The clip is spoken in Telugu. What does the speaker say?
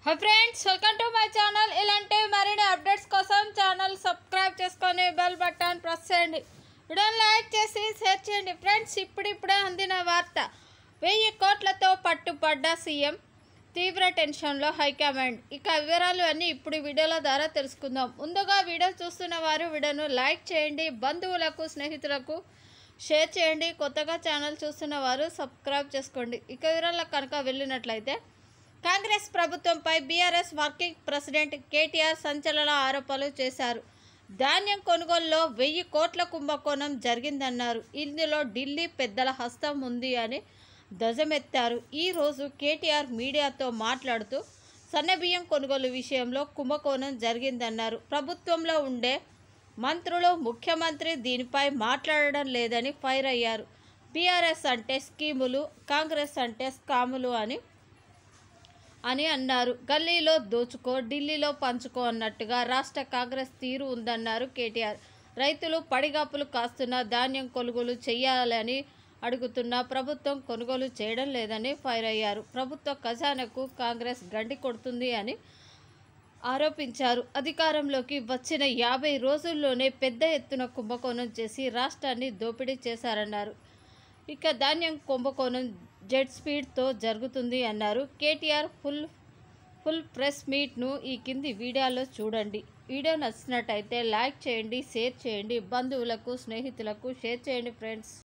hi friends welcome to my channel ఇలాంటి మరిన్ని అప్డేట్స్ కోసం ఛానల్ సబ్స్క్రైబ్ చేసుకొని బెల్ బటన్ ప్రెస్ చేయండి వీడియోని లైక్ చేసి షేర్ చేయండి ఫ్రెండ్స్ ఇప్పుడిప్పుడే అందిన వార్త వెయ్యి కోట్లతో పట్టుపడ్డ సీఎం తీవ్ర టెన్షన్లో హైకమాండ్ ఇక వివరాలు అన్నీ ఇప్పుడు వీడియోల ద్వారా తెలుసుకుందాం ముందుగా వీడియో చూస్తున్న వారు వీడియోను లైక్ చేయండి బంధువులకు స్నేహితులకు షేర్ చేయండి కొత్తగా ఛానల్ చూస్తున్న వారు సబ్స్క్రైబ్ చేసుకోండి ఇక వివరాలకు కనుక వెళ్ళినట్లయితే కాంగ్రెస్ ప్రభుత్వంపై బీఆర్ఎస్ వర్కింగ్ ప్రెసిడెంట్ కేటీఆర్ సంచలన ఆరోపణలు చేశారు ధాన్యం కొనుగోలులో వెయ్యి కోట్ల కుంభకోణం జరిగిందన్నారు ఇందులో ఢిల్లీ పెద్దల హస్తం ఉంది అని ధ్వజమెత్తారు ఈరోజు కేటీఆర్ మీడియాతో మాట్లాడుతూ సన్నబియ్యం కొనుగోలు విషయంలో కుంభకోణం జరిగిందన్నారు ప్రభుత్వంలో ఉండే మంత్రులు ముఖ్యమంత్రి దీనిపై మాట్లాడడం లేదని ఫైర్ అయ్యారు బీఆర్ఎస్ అంటే స్కీములు కాంగ్రెస్ అంటే స్కాములు అని అని అన్నారు గల్లీలో దోచుకో ఢిల్లీలో పంచుకో అన్నట్టుగా రాష్ట్ర కాంగ్రెస్ తీరు ఉందన్నారు కేటీఆర్ రైతులు పడిగాపులు కాస్తున్న ధాన్యం కొనుగోలు చేయాలని అడుగుతున్న ప్రభుత్వం కొనుగోలు చేయడం లేదని ఫైర్ అయ్యారు ప్రభుత్వ ఖజానాకు కాంగ్రెస్ గండి కొడుతుంది అని ఆరోపించారు అధికారంలోకి వచ్చిన యాభై రోజుల్లోనే పెద్ద ఎత్తున కుంభకోణం చేసి రాష్ట్రాన్ని దోపిడీ చేశారన్నారు ఇక ధాన్యం కుంభకోణం జెట్ స్పీడ్తో జరుగుతుంది అన్నారు కేటీఆర్ ఫుల్ ఫుల్ ప్రెస్ మీట్ను ఈ కింది వీడియోలో చూడండి వీడియో నచ్చినట్టయితే లైక్ చేయండి షేర్ చేయండి బంధువులకు స్నేహితులకు షేర్ చేయండి ఫ్రెండ్స్